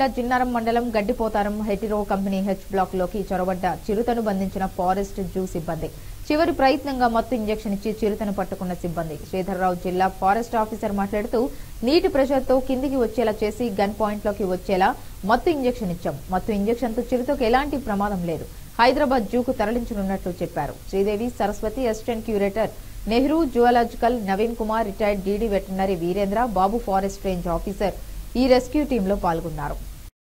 జిల్లా జిన్నారం మండలం Gaddipotharam Hetero company H block లోకి చొరబడ్డ చిరుతను బంధించిన ఫారెస్ట్ జూ సిబ్బంది చివరి ప్రయత్నంగా మత్తు ఇంజెక్షన్ ఇచ్చి చిరుతను పట్టుకున్న సిబ్బంది శ్రీధర్రావు జిల్లా ఫారెస్ట్ ఆఫీసర్ మాట్లాడుతూ నీటి ప్రెషర్తో కిందికి వచ్చేలా చేసి గన్ పాయింట్ లోకి వచ్చేలా మత్తు ఇంజెక్షన్ ఇచ్చాం మత్తు ఇంజెక్షన్ తో చిరుతకు ఎలాంటి ప్రమాదం లేదు హైదరాబాద్ జూకు తరలించనున్నట్లు చెప్పారు Sridevi Saraswathi assistant curator Nehru zoological Naveen Kumar retired DD veterinary Veerendra Babu forest range officer ఈ రెస్క్యూ టీంలో పాల్గొన్నారు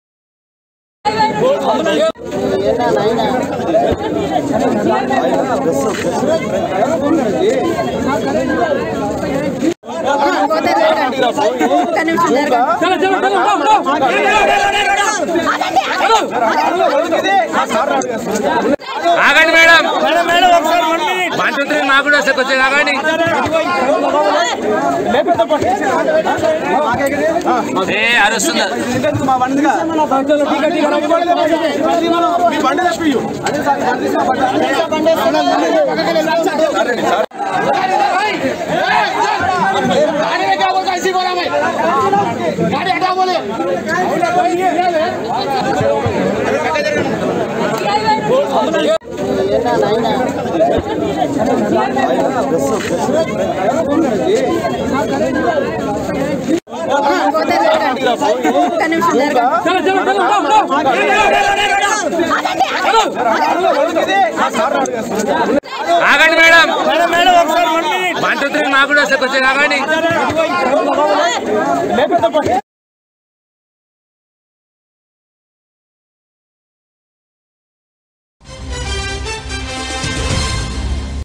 ఆగండి మేడం వన్ టూ త్రీ మాకు కూడా వస్తే కొంచెం ఆగండి ఏ అరుస్తుంది మా బండిగా మీ బండి తెప్పియు ఆగండి మేడం వన్ టూ త్రీ మాకు కూడా వస్తే కొంచెం ఆగండి